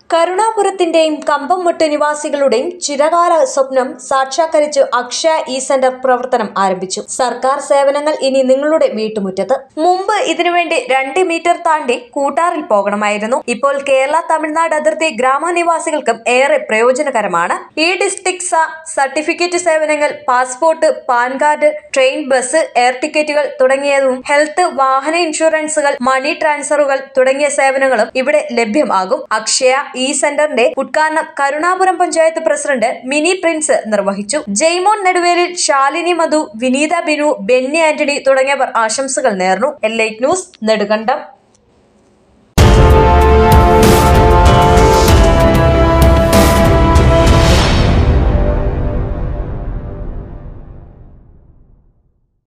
കരുണാപുരത്തിന്റെയും കമ്പംമുട്ട് നിവാസികളുടെയും ചിരകാല സ്വപ്നം സാക്ഷാത്കരിച്ച് Akshaya E centre പ്രവർത്തനം ആരംഭിച്ചു സർക്കാർ സേവനങ്ങൾ ഇനി നിങ്ങളുടെ വീട്ടുമുറ്റത്ത് മുമ്പ് ഇതിനുവേണ്ടി രണ്ട് മീറ്റർ താണ്ടി കൂട്ടാറിൽ പോകണമായിരുന്നു ഇപ്പോൾ കേരള തമിഴ്നാട് അതിർത്തി ഗ്രാമനിവാസികൾക്കും ഏറെ പ്രയോജനകരമാണ് ഈ ഡിസ്ട്രിക്ട്സ സർട്ടിഫിക്കറ്റ് സേവനങ്ങൾ passport pan card train bus air ടിക്കറ്റുകൾ തുടങ്ങിയതും ഹെൽത്ത് വാഹന ഇൻഷുറൻസുകൾ മണി ട്രാൻസ്ഫറുകൾ തുടങ്ങിയ സേവനങ്ങളും ഇവിടെ ലഭ്യമാകും അക്ഷയ ഇ സെന്ററിന്റെ ഉദ്ഘാടനം കരുണാപുരം പഞ്ചായത്ത് പ്രസിഡന്റ് മിനി പ്രിൻസ് നിർവഹിച്ചു ജെയ്മോൻ നെടുവേലിൽ ശാലിനി മധു വിനീത ബിനു ബെന്നി ആന്റണി തുടങ്ങിയവർ ആശംസകൾ നേർന്നു എൽ ന്യൂസ് നെടുകണ്ടം